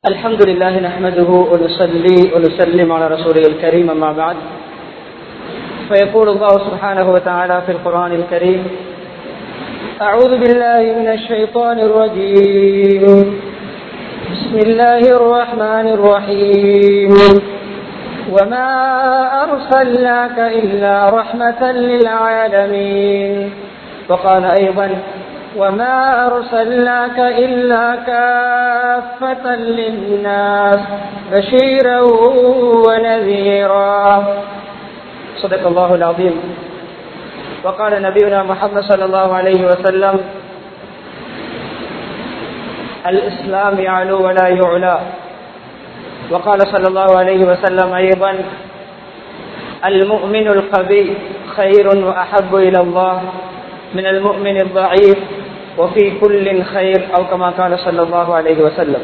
الحمد لله نحمده ونصلي ونسلم على رسوله الكريم أما بعد فيقول الله سبحانه وتعالى في القرآن الكريم أعوذ بالله من الشيطان الرجيم بسم الله الرحمن الرحيم وما أرسلناك إلا رحمة للعالمين وقال أيضا وما أرسلناك إلا كافة للناس بشيرا ونذيرا صدق الله العظيم وقال نبينا محمد صلى الله عليه وسلم الإسلام يعلو ولا يعلى وقال صلى الله عليه وسلم أيضا المؤمن القوي خير وأحب إلى الله من المؤمن الضعيف وفي كل خير أو كما قال صلى الله عليه وسلم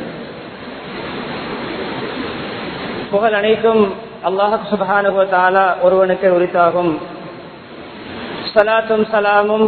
புகழ் அனைத்தும் அல்லாஹ் சுபஹானுவத்தாலா ஒருவனுக்கு உரித்தாகும் சலாத்தும் சலாமும்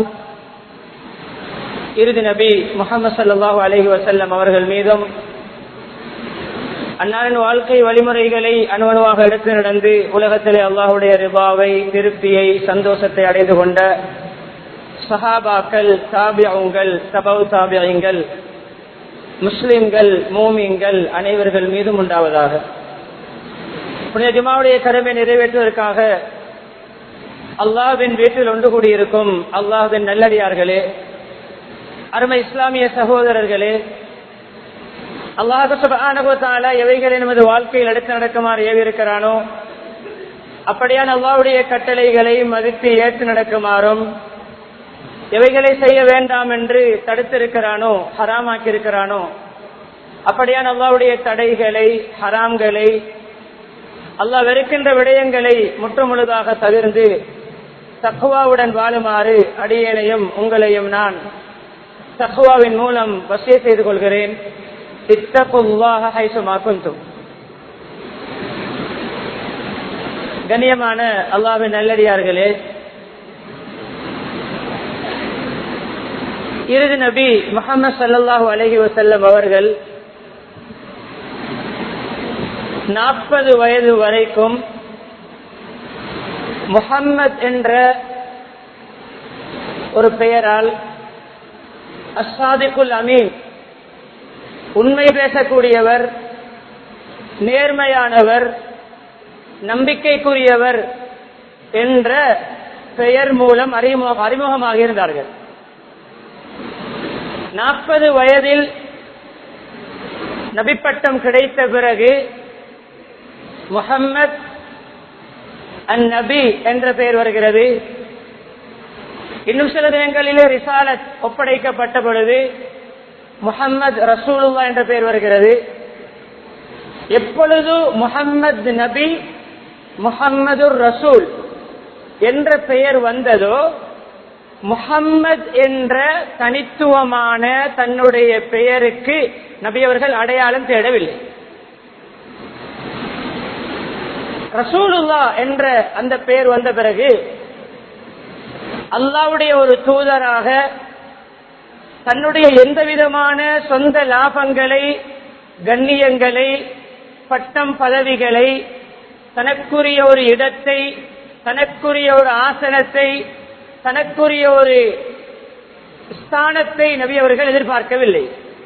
இறுதி நபி முகமது சல்லாஹூ அலஹி வசல்லம் அவர்கள் மீதும் அன்னாரின் வாழ்க்கை வழிமுறைகளை அணுவணுவாக எடுத்து நடந்து உலகத்திலே அல்லாஹுடைய ரிபாவை திருப்தியை சந்தோஷத்தை அடைந்து கொண்ட சஹாபாக்கள் தாபியங்கள் தபவு தாபியங்கள் முஸ்லிம்கள் மூமிங்கள் அனைவர்கள் மீதும் உண்டாவதாக புனித ஜுமாவுடைய கடமை நிறைவேற்றுவதற்காக அல்லாஹின் வீட்டில் ஒன்று கூடியிருக்கும் அல்லாஹின் நல்லடியார்களே அருமை இஸ்லாமிய சகோதரர்களே அல்லாஹால எவைகளை நமது வாழ்க்கையில் எடுத்து நடக்குமாறு ஏவிருக்கிறானோ அப்படியான அல்லாவுடைய கட்டளைகளை மதித்து ஏற்று நடக்குமாறும் எவைகளை செய்ய வேண்டாம் என்று தடுத்திருக்கிறானோ ஹராமாக்கி இருக்கிறானோ அப்படியான அல்லாவுடைய தடைகளை ஹராம்களை அல்லாஹ் வெறுக்கின்ற விடயங்களை முற்றுமுழுதாக தவிர்ந்து தக்குவாவுடன் வாழுமாறு அடியேனையும் உங்களையும் நான் தக்குவாவின் மூலம் வசிய செய்து கொள்கிறேன் கண்ணியமான அல்லாவின் நல்லடியார்களே இறுதி நபி முகமது சல்லாஹூ அலஹி வசல்லம் அவர்கள் நாற்பது வயது வரைக்கும் முகம்மது என்ற ஒரு பெயரால் அசாதிக்குல் அமீன் உண்மை பேசக்கூடியவர் நேர்மையானவர் நம்பிக்கைக்குரியவர் என்ற பெயர் மூலம் அறிமுக அறிமுகமாக இருந்தார்கள் நாற்பது வயதில் நபிப்பட்டம் கிடைத்த பிறகு முகம்மது அந் நபி என்ற பெயர் வருகிறது இன்னும் சில தினங்களிலே ரிசாலத் ஒப்படைக்கப்பட்ட பொழுது முகம்மது ரசூலுல்லா என்ற பெயர் வருகிறது எப்பொழுது முகம்மது நபி முகம்மது ரசூல் என்ற பெயர் வந்ததோ முகம்மது என்ற தனித்துவமான தன்னுடைய பெயருக்கு நபி அவர்கள் அடையாளம் தேடவில்லை ரசூலுல்லா என்ற அந்த பெயர் வந்த பிறகு அல்லாவுடைய ஒரு தூதராக தன்னுடைய எந்த விதமான சொந்த லாபங்களை கண்ணியங்களை பட்டம் பதவிகளை தனக்குரிய ஒரு இடத்தை தனக்குரிய ஒரு ஆசனத்தை தனக்குரிய ஒரு ஸ்தானத்தை நபி அவர்கள் எதிர்பார்க்கவில்லை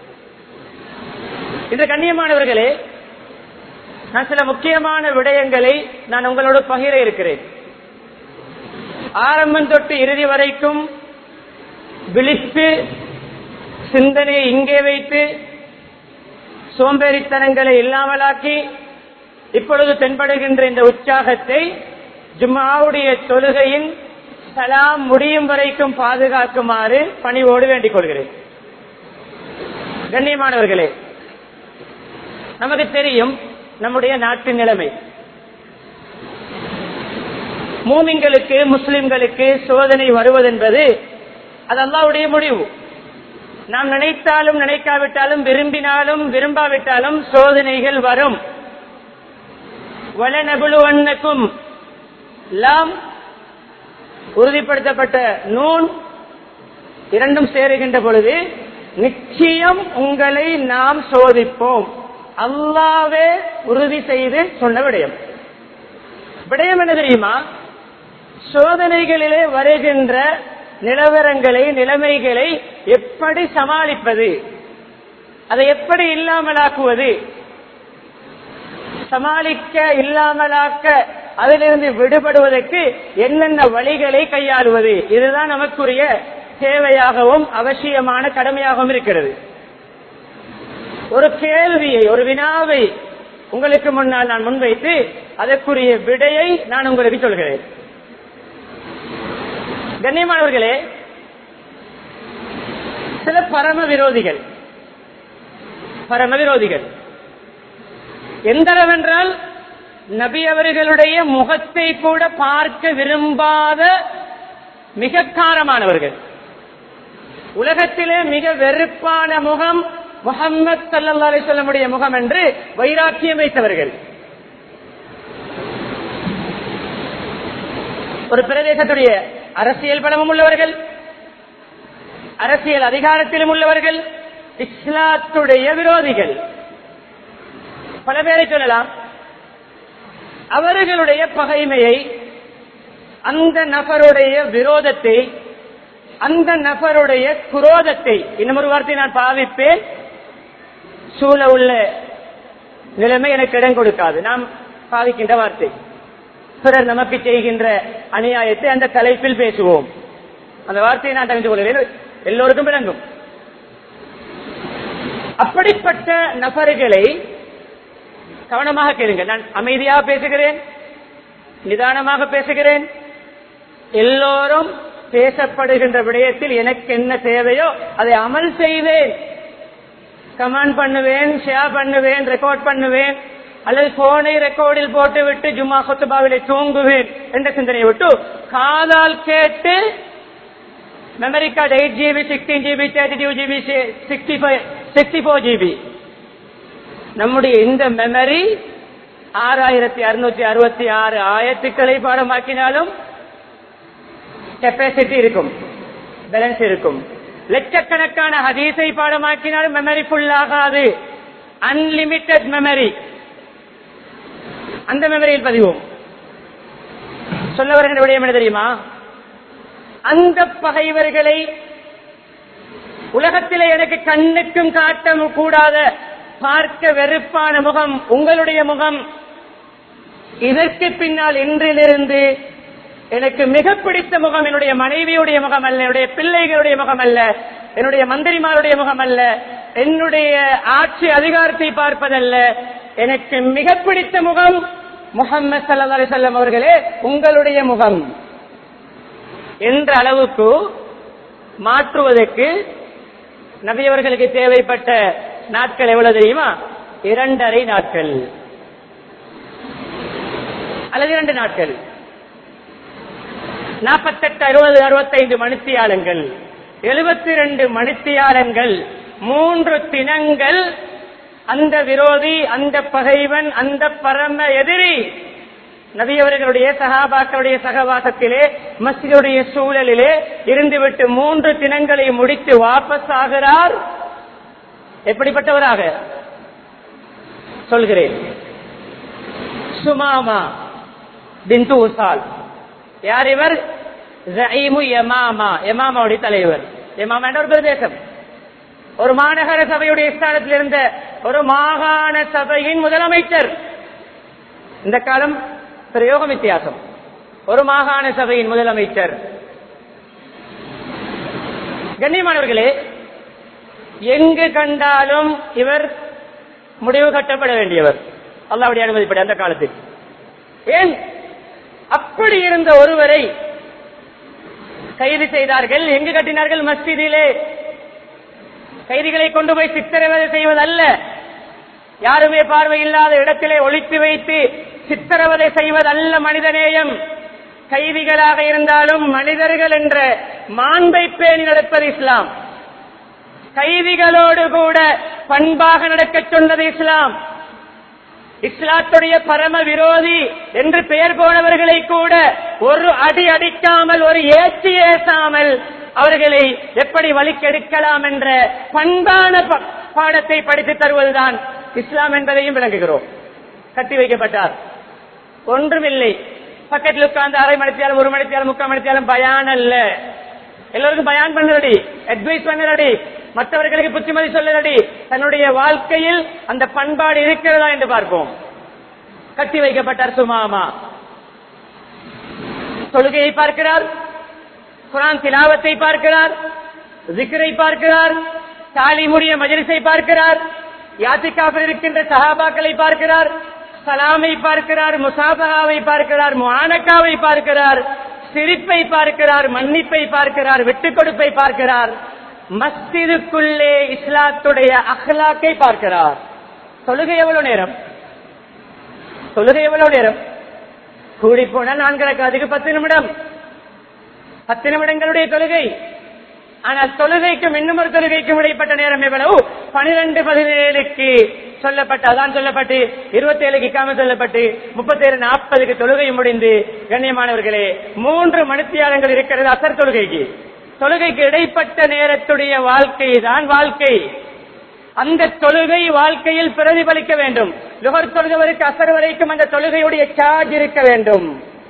இந்த கண்ணியமானவர்களே நான் சில முக்கியமான விடயங்களை நான் உங்களோடு பகிர இருக்கிறேன் ஆரம்பம் தொட்டு இறுதி வரைக்கும் விழித்து சிந்தனையை இங்கே வைத்து சோம்பேறித்தனங்களை இல்லாமலாக்கி இப்பொழுது தென்படுகின்ற இந்த உற்சாகத்தை ஜும்மாவுடைய தொழுகையின் சலாம் முடியும் வரைக்கும் பாதுகாக்குமாறு பணிவோடு வேண்டிக் கொள்கிறேன் கண்ணியமானவர்களே நமக்கு தெரியும் நம்முடைய நாட்டின் நிலைமை மூமிங்களுக்கு முஸ்லிம்களுக்கு சோதனை வருவதென்பது அது அல்லாவுடைய முடிவு நாம் நினைத்தாலும் நினைக்காவிட்டாலும் விரும்பினாலும் விரும்பாவிட்டாலும் சோதனைகள் வரும் வளநபுழுவண்ணக்கும் லாம் உறுதிப்படுத்தப்பட்ட நூன் இரண்டும் சேருகின்ற பொழுது நிச்சயம் உங்களை நாம் சோதிப்போம் அல்லாவே உறுதி செய்து சொன்ன விடயம் விடயம் என்ன தெரியுமா சோதனைகளிலே வருகின்ற நிலவரங்களை நிலைமைகளை எப்படி சமாளிப்பது அதை எப்படி இல்லாமலாக்குவது சமாளிக்க இல்லாமலாக்க அதிலிருந்து விடுபடுவதற்கு என்னென்ன வழிகளை கையாளுவது இதுதான் நமக்குரிய தேவையாகவும் அவசியமான கடமையாகவும் இருக்கிறது ஒரு கேள்வியை ஒரு வினாவை உங்களுக்கு முன்னால் நான் முன்வைத்து அதற்குரிய விடையை நான் உங்களுக்கு சொல்கிறேன் கண்ணியமானவர்களே சில பரம விரோதிகள் பரம விரோதிகள் எந்த அளவென்றால் நபி அவர்களுடைய முகத்தை கூட பார்க்க விரும்பாத மிக காரமானவர்கள் உலகத்திலே மிக வெறுப்பான முகம் முகம்மது சல்லா அலிசல்லமுடைய முகம் என்று வைராக்கியம் வைத்தவர்கள் ஒரு பிரதேசத்துடைய அரசியல் பலமும் உள்ளவர்கள் அரசியல் அதிகாரத்திலும் உள்ளவர்கள் இஸ்லாத்துடைய விரோதிகள் பல பேரை சொல்லலாம் அவர்களுடைய பகைமையை அந்த நபருடைய விரோதத்தை அந்த நபருடைய குரோதத்தை இன்னும் ஒரு வார்த்தை நான் பாவிப்பேன் சூழ உள்ள நிலைமை எனக்கு இடம் கொடுக்காது நாம் பாவிக்கின்ற வார்த்தை பிறர் நமக்கு செய்கின்ற அநியாயத்தை அந்த தலைப்பில் பேசுவோம் அந்த வார்த்தையை நான் தெரிந்து கொள்கிறேன் எல்லோருக்கும் விளங்கும் அப்படிப்பட்ட நபர்களை கவனமாக கேளுங்கள் நான் அமைதியாக பேசுகிறேன் நிதானமாக பேசுகிறேன் எல்லோரும் பேசப்படுகின்ற விடயத்தில் எனக்கு என்ன தேவையோ அதை அமல் செய்வேன் கமெண்ட் பண்ணுவேன் ஷேர் பண்ணுவேன் ரெக்கார்ட் பண்ணுவேன் அல்லது போனை ரெக்கார்டில் போட்டு விட்டு ஜும்மா கொத்துபாவிலே தூங்குவேன் என்ற சிந்தனையை விட்டு காதால் கேட்டு memory card eight GB sixteen GB thirty two GB sixty five sixty four GB நம்முடைய இந்த மெமரி ஆறாயிரத்தி அறுநூத்தி அறுபத்தி ஆறு ஆயிரத்துக்களை பாடமாக்கினாலும் கெப்பாசிட்டி இருக்கும் பேலன்ஸ் இருக்கும் லட்சக்கணக்கான ஹதீஸை பாடமாக்கினாலும் மெமரி ஃபுல் ஆகாது அன்லிமிட்டெட் மெமரி அந்த மெமரியில் பதிவோம் சொல்ல வருகின்ற விடயம் என்ன தெரியுமா அந்த பகைவர்களை உலகத்திலே எனக்கு கண்ணுக்கும் காட்ட கூடாத பார்க்க வெறுப்பான முகம் உங்களுடைய முகம் இதற்கு பின்னால் இன்றிலிருந்து எனக்கு மிக பிடித்த முகம் என்னுடைய மனைவியுடைய முகம் அல்ல என்னுடைய பிள்ளைகளுடைய முகம் அல்ல என்னுடைய மந்திரிமாருடைய முகம் அல்ல என்னுடைய ஆட்சி அதிகாரத்தை பார்ப்பதல்ல எனக்கு மிக பிடித்த முகம் முகம்மது சல்லா அலிசல்லம் அவர்களே உங்களுடைய முகம் என்ற அளவுக்கு மாற்றுவதற்கு நபியவர்களுக்கு தேவைப்பட்ட நாட்கள் எவ்வளவு தெரியுமா இரண்டரை நாட்கள் அல்லது இரண்டு நாட்கள் நாற்பத்தெட்டு அறுபது அறுபத்தைந்து மணித்தியாலங்கள் எழுபத்தி ரெண்டு மணித்தியாலங்கள் மூன்று தினங்கள் அந்த விரோதி அந்த பகைவன் அந்த பரம எதிரி நபியவர்களுடைய சகாபாக்களுடைய சகவாசத்திலே மஸ்ஜிதுடைய சூழலிலே இருந்துவிட்டு மூன்று தினங்களை முடித்து வாபஸ் ஆகிறார் எப்படிப்பட்டவராக சொல்கிறேன் சுமாமா பிந்து உசால் யார் இவர் ஜயீமு யமாமா யமாமாவுடைய தலைவர் யமாமா என்ற ஒரு பிரதேசம் ஒரு மாநகர சபையுடைய ஸ்தானத்தில் இருந்த ஒரு மாகாண சபையின் முதலமைச்சர் இந்த காலம் பிரயோக வித்தியாசம் ஒரு மாகாண சபையின் முதலமைச்சர் கண்ணியமானவர்களே எங்கு கண்டாலும் இவர் முடிவு கட்டப்பட வேண்டியவர் அல்லாவுடைய அனுமதிப்படி அந்த காலத்தில் ஏன் அப்படி இருந்த ஒருவரை கைது செய்தார்கள் எங்கு கட்டினார்கள் மஸ்ஜிதிலே கைதிகளை கொண்டு போய் சித்திரவதை செய்வதல்ல யாருமே பார்வை இல்லாத இடத்திலே ஒழித்து வைத்து சித்திரவதை செய்வதல்ல மனிதநேயம் கைதிகளாக இருந்தாலும் மனிதர்கள் என்ற மாண்பை பேணி நடப்பது இஸ்லாம் கைதிகளோடு கூட பண்பாக நடக்கச் சொன்னது இஸ்லாம் இஸ்லாத்துடைய பரம விரோதி என்று பெயர் போனவர்களை கூட ஒரு அடி அடிக்காமல் ஒரு ஏற்றி ஏசாமல் அவர்களை எப்படி வழிக்கெடுக்கலாம் என்ற பண்பான ப- பாடத்தை படித்து தருவதுதான் இஸ்லாம் என்பதையும் விளங்குகிறோம் கட்டி வைக்கப்பட்டார் ஒன்றுமில்லை பக்கத்தில் உட்கார்ந்து அரை மணித்தியாலும் ஒரு மணித்தியாலும் முக்கால் மணித்தியாலும் பயான் அல்ல எல்லோருக்கும் பயான் பண்ணலடி அட்வைஸ் பண்ணலடி மற்றவர்களுக்கு புத்திமதி சொல்லலடி தன்னுடைய வாழ்க்கையில் அந்த பண்பாடு இருக்கிறதா என்று பார்ப்போம் கட்டி வைக்கப்பட்டார் சுமாமா தொழுகையை பார்க்கிறார் குரான் திலாவத்தை பார்க்கிறார் ஜிக்ரை பார்க்கிறார் தாலிமுடைய மஜலிஸை பார்க்கிறார் யாத்திக்காவில் இருக்கின்ற சஹாபாக்களை பார்க்கிறார் சலாமை பார்க்கிறார் முசாபகாவை பார்க்கிறார் முஆனக்காவை பார்க்கிறார் சிரிப்பை பார்க்கிறார் மன்னிப்பை பார்க்கிறார் விட்டுக் கொடுப்பை பார்க்கிறார் மஸ்திதுக்குள்ளே இஸ்லாத்துடைய அஹ்லாக்கை பார்க்கிறார் தொழுகை எவ்வளவு நேரம் தொழுகை எவ்வளவு நேரம் கூடி போனால் நான்கு ரக்காத்துக்கு பத்து நிமிடம் பத்து நிமிடங்களுடைய தொழுகை ஆனால் தொழுகைக்கும் இன்னும் ஒரு தொழுகைக்கும் இடைப்பட்ட நேரம் எவ்வளவு பனிரெண்டு பதினேழுக்கு சொல்லப்பட்டு அதான் சொல்லப்பட்டு இருபத்தி ஏழுக்கு இக்காம சொல்லப்பட்டு முப்பத்தி ஏழு நாற்பதுக்கு தொழுகை முடிந்து கண்ணியமானவர்களே மூன்று மணித்தியாலங்கள் இருக்கிறது அசர் தொழுகைக்கு தொழுகைக்கு இடைப்பட்ட நேரத்துடைய வாழ்க்கை தான் வாழ்க்கை அந்த தொழுகை வாழ்க்கையில் பிரதிபலிக்க வேண்டும் லுகர் தொழுகவருக்கு அசர் வரைக்கும் அந்த தொழுகையுடைய சார்ஜ் இருக்க வேண்டும்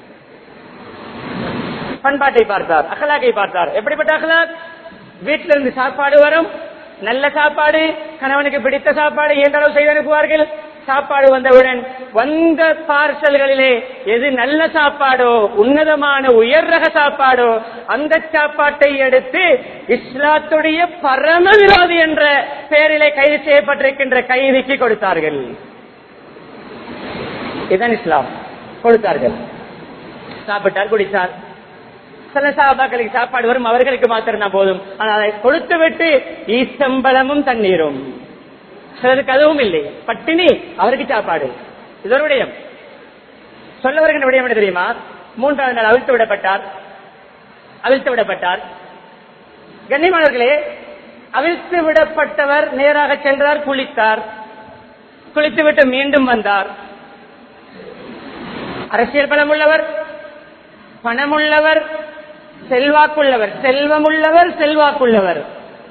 பண்பாட்டை பார்த்தார் அகலாக்கை பார்த்தார் எப்படிப்பட்ட அகலாக் வீட்டில இருந்து சாப்பாடு வரும் நல்ல சாப்பாடு கணவனுக்கு பிடித்த சாப்பாடு எந்த அளவு செய்து அனுப்புவார்கள் சாப்பாடு வந்தவுடன் வந்த பார்சல்களிலே எது நல்ல சாப்பாடோ உன்னதமான உயர் ரக சாப்பாடோ அந்த சாப்பாட்டை எடுத்து இஸ்லாத்துடைய பரம விரோதி என்ற பெயரிலே கைது செய்யப்பட்டிருக்கின்ற கைதிக்கு கொடுத்தார்கள் இதுதான் இஸ்லாம் கொடுத்தார்கள் சாப்பிட்டார் குடித்தார் சில சாபாக்களுக்கு சாப்பாடு வரும் அவர்களுக்கு மாத்திரம் தான் போதும் ஆனால் அதை கொடுத்து விட்டு ஈசம்பளமும் தண்ணீரும் சிலருக்கு அதுவும் இல்லை பட்டினி அவருக்கு சாப்பாடு இது ஒரு விடயம் சொல்ல வருகின்ற விடயம் என்ன தெரியுமா மூன்றாவது நாள் அவிழ்த்து விடப்பட்டார் அவிழ்த்து விடப்பட்டார் கண்ணியமானவர்களே அவிழ்த்து விடப்பட்டவர் நேராக சென்றார் குளித்தார் குளித்துவிட்டு மீண்டும் வந்தார் அரசியல் பலம் உள்ளவர் பணமுள்ளவர் செல்வாக்குள்ளவர் செல்வமுள்ளவர் செல்வாக்குள்ளவர்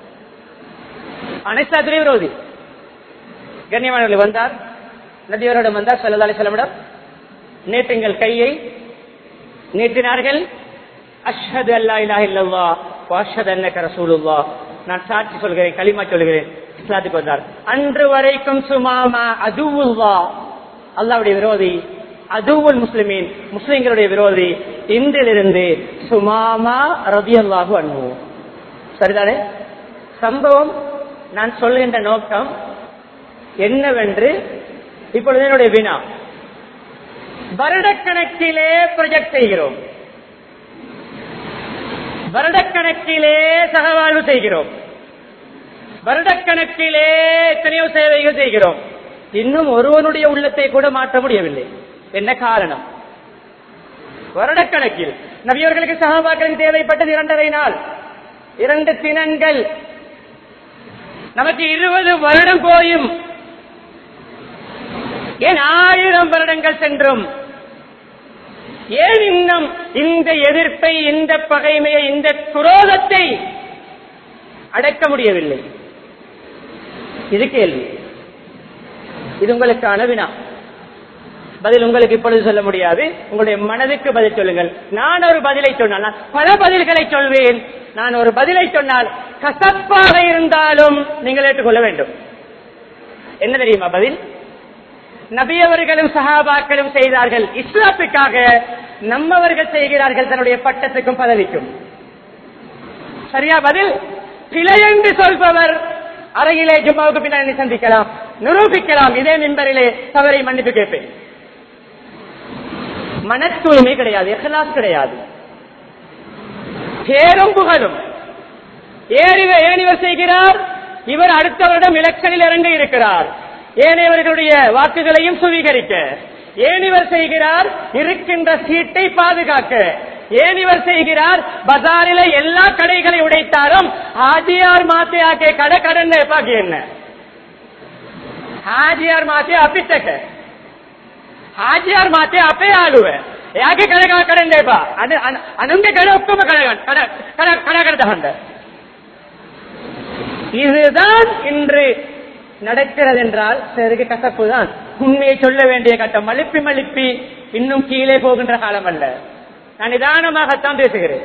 அனைத்து விரோதி கண்ணியமானவர்கள் வந்தார் நபியவரிடம் வந்தார் சல்லா அலிஸ்லமிடம் நேற்றுங்கள் கையை நீட்டினார்கள் அஷ்ஹது அல்லா இலாஹ இல்லல்லா வாஷத் அன்னக ரசூலுல்லா நான் சாட்சி சொல்கிறேன் களிமா சொல்கிறேன் இஸ்லாத்துக்கு வந்தார் அன்று வரைக்கும் சுமாமா அதுவுல்லா அல்லாவுடைய விரோதி அதுவுல் முஸ்லிமீன் முஸ்லிம்களுடைய விரோதி இன்றிலிருந்து சுமாமா ரதி அல்லாஹு அன்பு சரிதானே சம்பவம் நான் சொல்கின்ற நோக்கம் என்னவென்று இப்பொழுது என்னுடைய வினா வருடக்கணக்கிலே ப்ரொஜெக்ட் செய்கிறோம் வருடக்கணக்கிலே சகவாழ்வு செய்கிறோம் வருடக்கணக்கிலே எத்தனையோ சேவைகள் செய்கிறோம் இன்னும் ஒருவனுடைய உள்ளத்தை கூட மாற்ற முடியவில்லை என்ன காரணம் வருடக்கணக்கில் நபியவர்களுக்கு சகாபாக்களின் தேவைப்பட்டது இரண்டரை நாள் இரண்டு தினங்கள் நமக்கு இருபது வருடம் போயும் ஏன் ஆயிரம் வருடங்கள் சென்றும் ஏன் இன்னும் இந்த எதிர்ப்பை இந்த பகைமையை இந்த குரோதத்தை அடக்க முடியவில்லை இது கேள்வி இது உங்களுக்கான வினா பதில் உங்களுக்கு இப்பொழுது சொல்ல முடியாது உங்களுடைய மனதுக்கு பதில் சொல்லுங்கள் நான் ஒரு பதிலை சொன்னால் நான் பல பதில்களை சொல்வேன் நான் ஒரு பதிலை சொன்னால் கசப்பாக இருந்தாலும் நீங்கள் ஏற்றுக்கொள்ள வேண்டும் என்ன தெரியுமா பதில் நபியவர்களும் சஹாபாக்களும் செய்தார்கள் இஸ்லாத்துக்காக நம்மவர்கள் செய்கிறார்கள் தன்னுடைய பட்டத்துக்கும் பதவிக்கும் சரியா பதில் பிழை என்று சொல்பவர் அறையிலே ஜும்மாவுக்கு பின்னாடி சந்திக்கலாம் நிரூபிக்கலாம் இதே மின்பரிலே தவறை மன்னிப்பு கேட்பேன் மன தூய்மை கிடையாது எஹ்லாஸ் கிடையாது பேரும் புகழும் ஏறிவர் ஏனிவர் செய்கிறார் இவர் அடுத்த வருடம் எலெக்ஷனில் இறங்க இருக்கிறார் ஏனையவர்களுடைய வாக்குகளையும் சுவீகரிக்க ஏனிவர் செய்கிறார் இருக்கின்ற சீட்டை பாதுகாக்க ஏனிவர் செய்கிறார் பஜாரில எல்லா கடைகளை உடைத்தாலும் ஆஜியார் மாத்தே ஆக்கே கடை கடன் பாக்கி என்ன ಹಾಜಿಯಾರ್ ಮಾತೆ ಅಪಿತ್ತಕ ಹಾಜಿಯಾರ್ ಮಾತೆ ಅಪೇ ಆಳುವ ಯಾಕೆ ಕಡೆ ಕಡೆ ಬಾ ಅನಂಗೆ ಕಡೆ ಒಕ್ಕಮ ಕಡೆ கட கட கண்ட இதுதான் இன்று நடக்கிறது என்றால் சிலருக்கு கசப்பு தான் உண்மையை சொல்ல வேண்டிய கட்டம் மழுப்பி மழுப்பி இன்னும் கீழே போகின்ற காலம் அல்ல நான் நிதானமாகத்தான் பேசுகிறேன்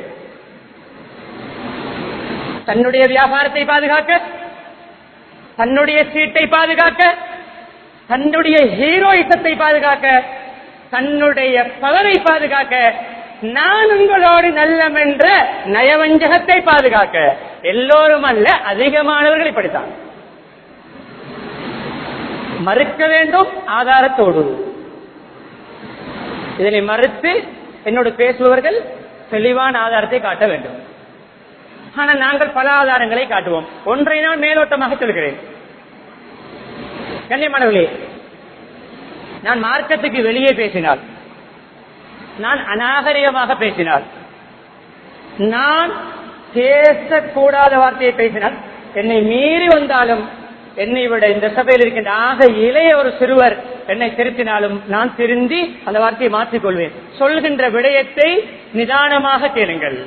தன்னுடைய வியாபாரத்தை பாதுகாக்க தன்னுடைய சீட்டை பாதுகாக்க தன்னுடைய ஹீரோயிசத்தை பாதுகாக்க தன்னுடைய பவரை பாதுகாக்க நான் உங்களோடு நல்லம் என்ற நயவஞ்சகத்தை பாதுகாக்க எல்லோரும் அல்ல அதிகமானவர்கள் இப்படித்தான் மறுக்க வேண்டும் ஆதாரத்தோடு இதனை மறுத்து என்னோடு பேசுபவர்கள் தெளிவான ஆதாரத்தை காட்ட வேண்டும் ஆனால் நாங்கள் பல ஆதாரங்களை காட்டுவோம் ஒன்றை நான் மேலோட்டமாக சொல்கிறேன் கண்ணியமானவர்களே நான் மார்க்கத்துக்கு வெளியே பேசினால் நான் அநாகரிகமாக பேசினால் நான் பேசக்கூடாத வார்த்தையை பேசினால் என்னை மீறி வந்தாலும் என்னை விட இந்த சபையில் இருக்கின்ற ஆக இளைய ஒரு சிறுவர் என்னை திருத்தினாலும் நான் திருந்தி அந்த வார்த்தையை மாற்றிக் கொள்வேன் சொல்கின்ற விடயத்தை நிதானமாக கேளுங்கள்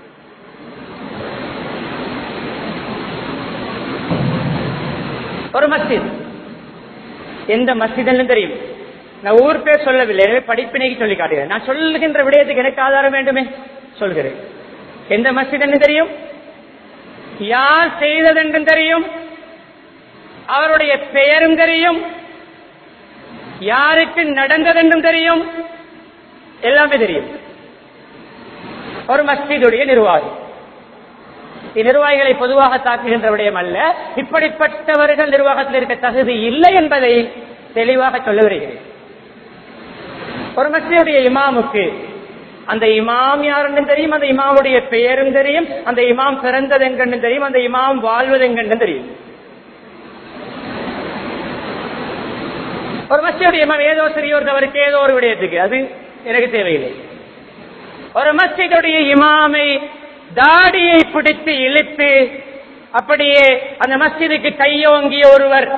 ஒரு மஸ்ஜித் எந்த மஸ்ஜித் தெரியும் நான் ஊர் பேர் சொல்லவில்லை எனவே படிப்பினைக்கு சொல்லி காட்டுகிறேன் நான் சொல்லுகின்ற விடயத்துக்கு எனக்கு ஆதாரம் வேண்டுமே சொல்கிறேன் எந்த மஸ்ஜித் என்று தெரியும் யார் செய்ததென்றும் தெரியும் அவருடைய பெயரும் தெரியும் யாருக்கு நடந்ததென்றும் தெரியும் எல்லாமே தெரியும் ஒரு மஸ்ஜிதுடைய நிர்வாகி நிர்வாகிகளை பொதுவாக தாக்குகின்ற விடயம் அல்ல இப்படிப்பட்டவர்கள் நிர்வாகத்தில் இருக்க தகுதி இல்லை என்பதை தெளிவாக சொல்ல வருகிறேன் ஒரு மஸ்ஜிதுடைய இமாமுக்கு அந்த இமாம் யாருன்னு தெரியும் அந்த இமாமுடைய பெயரும் தெரியும் அந்த இமாம் பிறந்தது எங்கன்னு தெரியும் அந்த இமாம் வாழ்வது எங்கன்னு தெரியும் ஒரு மஸ்ஜிதுடைய இமாம் ஏதோ சிறியோர் தவறுக்கு ஏதோ ஒரு விடயத்துக்கு அது எனக்கு தேவையில்லை ஒரு மஸ்ஜிதுடைய இமாமை தாடியை பிடித்து இழுத்து அப்படியே அந்த மஸ்ஜிதுக்கு கையோங்கிய ஒருவர்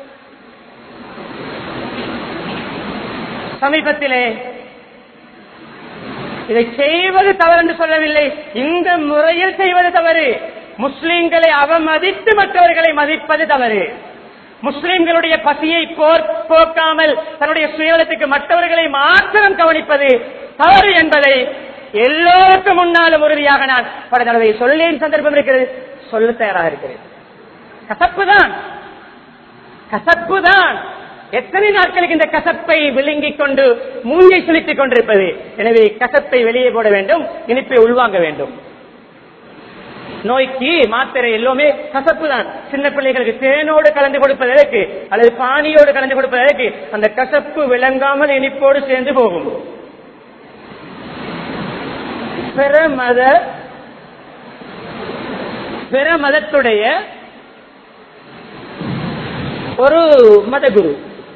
சமீபத்திலே இதை செய்வது தவறு என்று சொல்லவில்லை இந்த முறையில் செய்வது தவறு முஸ்லிம்களை அவமதித்து மற்றவர்களை மதிப்பது தவறு முஸ்லிம்களுடைய பசியை போர் போக்காமல் தன்னுடைய சுயலத்துக்கு மற்றவர்களை மாத்திரம் கவனிப்பது தவறு என்பதை எல்லோருக்கும் முன்னாலும் உறுதியாக நான் பல தடவை சொல்லேன் சந்தர்ப்பம் இருக்கிறது சொல்ல தயாராக இருக்கிறேன் கசப்பு தான் கசப்பு தான் எத்தனை நாட்களுக்கு இந்த கசப்பை விழுங்கிக் கொண்டு மூங்கை செலுத்திக் கொண்டிருப்பது எனவே கசப்பை வெளியே போட வேண்டும் இனிப்பை உள்வாங்க வேண்டும் நோய்க்கு மாத்திரை எல்லாமே கசப்பு தான் சின்ன பிள்ளைகளுக்கு தேனோடு கலந்து கொடுப்பதற்கு அல்லது பானியோடு கலந்து கொடுப்பதற்கு அந்த கசப்பு விளங்காமல் இனிப்போடு சேர்ந்து போகும் பிற மத பிற மதத்துடைய ஒரு மதகுரு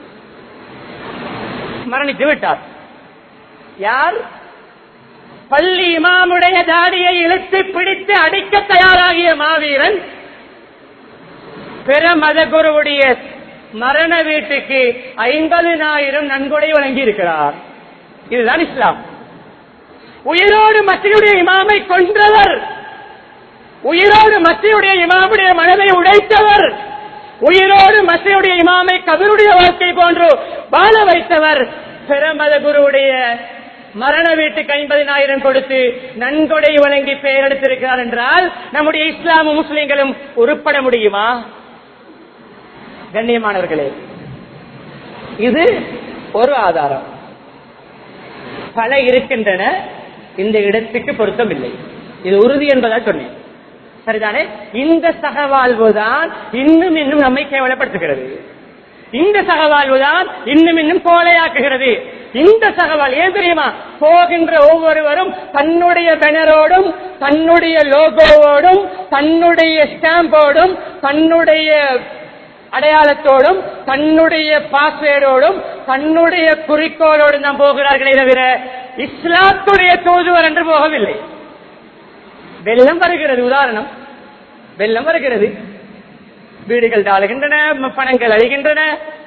மரணித்து விட்டார் யார் பள்ளி இமாமுடைய தாடியை இழுத்து பிடித்து அடிக்க தயாராகிய மாவீரன் பிற மதகுருவுடைய மரண வீட்டுக்கு ஐம்பதினாயிரம் நன்கொடை வழங்கி இருக்கிறார் இதுதான் இஸ்லாம் உயிரோடு மத்தியுடைய இமாமை கொன்றவர் உயிரோடு மத்தியுடைய இமாமுடைய மனதை உடைத்தவர் உயிரோடு மத்தியுடைய இமாமை கபருடைய வாழ்க்கை போன்று வாழ வைத்தவர் பிரமத குருவுடைய மரண வீட்டுக்கு ஐம்பதினாயிரம் கொடுத்து நன்கொடை வழங்கி பெயர் எடுத்திருக்கிறார் என்றால் நம்முடைய இஸ்லாமும் முஸ்லிம்களும் உருப்பட முடியுமா கண்ணியமானவர்களே இது ஒரு ஆதாரம் பல இருக்கின்றன இந்த இடத்துக்கு பொருத்தமில்லை இது உறுதி என்பதால் சொன்னேன் சரிதானே இந்த சகவாழ்வு தான் இன்னும் இன்னும் நம்மை கேவலப்படுத்துகிறது இந்த சகவாழ்வு தான் இன்னும் இன்னும் கோலையாக்குகிறது இந்த சகவால் ஏன் தெரியுமா போகின்ற ஒவ்வொருவரும் தன்னுடைய பேனரோடும் தன்னுடைய லோகோவோடும் தன்னுடைய ஸ்டாம்போடும் தன்னுடைய அடையாளத்தோடும் தன்னுடைய பாஸ்வேர்டோடும் தன்னுடைய குறிக்கோளோடும் தான் போகிறார்களே தவிர இஸ்லாத்துடைய தூதுவர் என்று போகவில்லை வெள்ளம் வருகிறது உதாரணம் வெள்ளம் வருகிறது வீடுகள் தாழுகின்றன பணங்கள் அழிகின்றன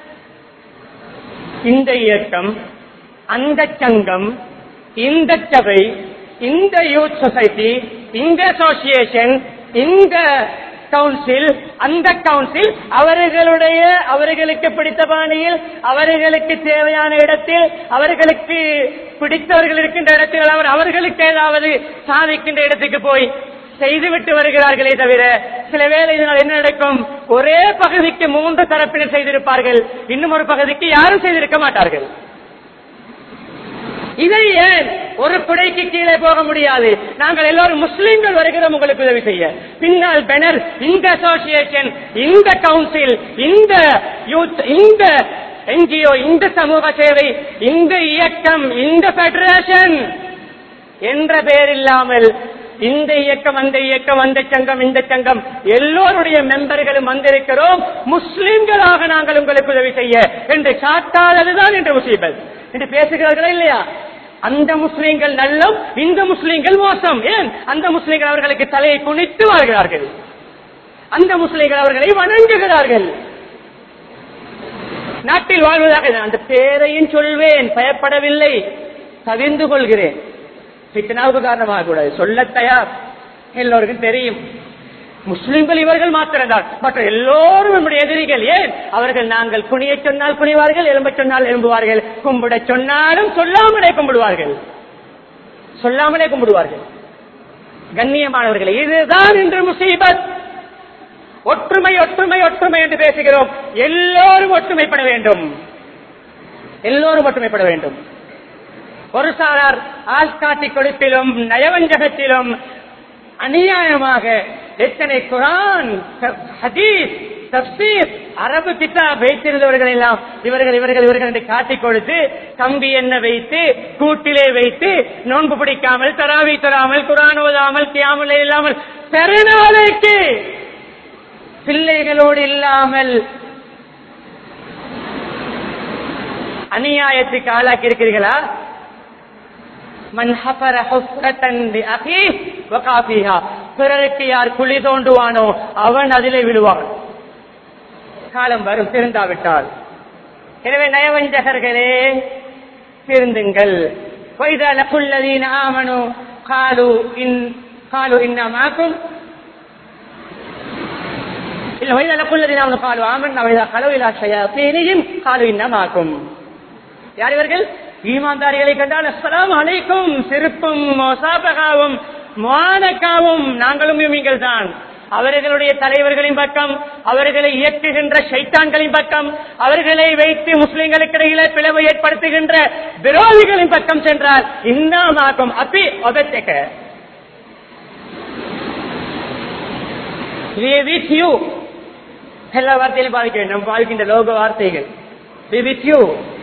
இந்த இயக்கம் அந்த சங்கம் இந்த சபை இந்த யூத் சொசைட்டி இந்த அசோசியேஷன் இந்த கவுன்சில் அந்த கவுன்சில் அவர்களுடைய அவர்களுக்கு பிடித்த பாணியில் அவர்களுக்கு தேவையான இடத்தில் அவர்களுக்கு பிடித்தவர்கள் இருக்கின்ற இடத்தில் அவர் அவர்களுக்கு ஏதாவது சாதிக்கின்ற இடத்துக்கு போய் செய்துவிட்டு வருகிறார்களே தவிர சில வேளை இதனால் என்ன நடக்கும் ஒரே பகுதிக்கு மூன்று தரப்பினர் செய்திருப்பார்கள் இன்னும் ஒரு பகுதிக்கு யாரும் செய்திருக்க மாட்டார்கள் இதை ஏன் ஒரு குடைக்கு கீழே போக முடியாது நாங்கள் எல்லோரும் முஸ்லிம்கள் வருகிறோம் உங்களுக்கு உதவி செய்ய பின்னால் பெனர் இந்த அசோசியேஷன் இந்த கவுன்சில் இந்த யூத் இந்த என்ஜிஓ இந்த சமூக சேவை இந்த இயக்கம் இந்த பெடரேஷன் என்ற பெயர் இல்லாமல் இந்த இயக்கம் அந்த இயக்கம் அந்த சங்கம் இந்த சங்கம் எல்லோருடைய மெம்பர்களும் வந்திருக்கிறோம் முஸ்லிம்களாக நாங்கள் உங்களுக்கு உதவி செய்ய என்று சாட்டாததுதான் என்று முஸ்லிம்கள் என்று பேசுகிறார்களா இல்லையா அந்த முஸ்லிம்கள் நல்லம் இந்த முஸ்லிம்கள் மோசம் ஏன் அந்த முஸ்லிம்கள் அவர்களுக்கு தலையை குனித்து வாழ்கிறார்கள் அந்த முஸ்லிம்கள் அவர்களை வணங்குகிறார்கள் நாட்டில் வாழ்வதாக நான் அந்த பேரையும் சொல்வேன் பயப்படவில்லை தவிர்ந்து கொள்கிறேன் பித்தனாவுக்கு காரணமாக கூடாது சொல்ல தயார் எல்லோருக்கும் தெரியும் முஸ்லிம்கள் இவர்கள் மாத்திரம்தான் மற்ற எல்லோரும் நம்முடைய எதிரிகள் ஏன் அவர்கள் நாங்கள் குனிய சொன்னால் குனிவார்கள் எலும்ப சொன்னால் எழும்புவார்கள் கும்பிட சொன்னாலும் சொல்லாமலே கும்பிடுவார்கள் சொல்லாமலே கும்பிடுவார்கள் கண்ணியமானவர்கள் இதுதான் இன்று முசீபத் ஒற்றுமை ஒற்றுமை ஒற்றுமை என்று பேசுகிறோம் எல்லோரும் ஒற்றுமைப்பட வேண்டும் எல்லோரும் ஒற்றுமைப்பட வேண்டும் ஒரு சாரார் ஆள்காட்டி கொடுப்பிலும் நயவஞ்சகத்திலும் அநியாயமாக எத்தனை குரான் ஹதீஸ் தப்சீர் அரபு கிதாப் வைத்திருந்தவர்கள் எல்லாம் இவர்கள் இவர்கள் இவர்கள் என்று காட்டிக் கொடுத்து கம்பி என்ன வைத்து கூட்டிலே வைத்து நோன்பு பிடிக்காமல் தராவி தராமல் குரான் ஓதாமல் தியாமல் இல்லாமல் பெருநாளைக்கு பிள்ளைகளோடு இல்லாமல் அநியாயத்துக்கு ஆளாக்கி இருக்கிறீர்களா மன் ஹஃபர ஹுஃப்ரத்தன் லிஅഖീஹ் வகா ஃபீஹா. பிறருக்கு யார் குழி தோண்டுவானோ அவன் அதிலே விழுவான் காலம் வரும் திருந்தாவிட்டால் எனவே நயவஞ்சகர்களே திருந்துங்கள் வைதா லகுல்லதீன ஆமனு காலு இன் காலு இன்னா மாக்கும் இல்ல வைதா லகுல்லதீன ஆமனு காலு ஆமன் வைதா கலவு இலா ஷயாத்தீனிஹிம் காலு இன்னா மாக்கும் யார் இவர்கள் ஈமான்தாரிகளை கண்டால் அஸ்ஸலாமு அலைக்கும் சிரிப்பும் மொசாபகாவும் மானக்காவும் நாங்களும் நீங்கள் தான் அவர்களுடைய தலைவர்களின் பக்கம் அவர்களை இயக்குகின்ற சைத்தான்களின் பக்கம் அவர்களை வைத்து முஸ்லிம்களுக்கு இடையில பிளவு ஏற்படுத்துகின்ற விரோதிகளின் பக்கம் சென்றால் இன்னமாக்கும் அப்பி ஒபத்தக்க வித் யூ எல்லா வார்த்தையிலும் பாதிக்க வேண்டும் பாதிக்கின்ற லோக வார்த்தைகள் வித் யூ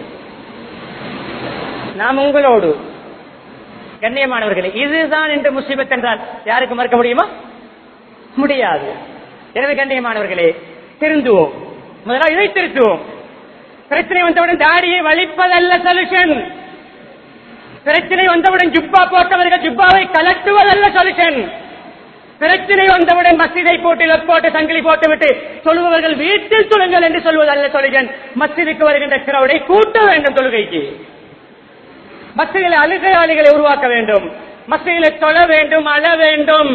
நாம் உங்களோடு கண்ணியமானவர்களே இதுதான் என்று முஸ்லிமத் என்றால் யாருக்கு மறுக்க முடியுமா முடியாது எனவே கண்ணியமானவர்களே திருந்துவோம் முதலாவது இதை திருத்துவோம் பிரச்சனை வந்தவுடன் தாடியை வலிப்பதல்ல சொல்யூஷன் பிரச்சனை வந்தவுடன் ஜுப்பா போட்டவர்கள் ஜுப்பாவை கலட்டுவதல்ல சொல்யூஷன் பிரச்சனை வந்தவுடன் மஸ்ஜிதை போட்டு லக் போட்டு சங்கிலி போட்டு விட்டு சொல்லுபவர்கள் வீட்டில் சொல்லுங்கள் என்று சொல்வதல்ல சொல்லுகன் மஸ்ஜிதுக்கு வருகின்ற கிரௌடை கூட்ட வேண்டும் தொழுகைக்கு மஸ்ஜிதில் அழுகையாளிகளை உருவாக்க வேண்டும் மஸ்ஜிதில் தொழ வேண்டும் அழ வேண்டும்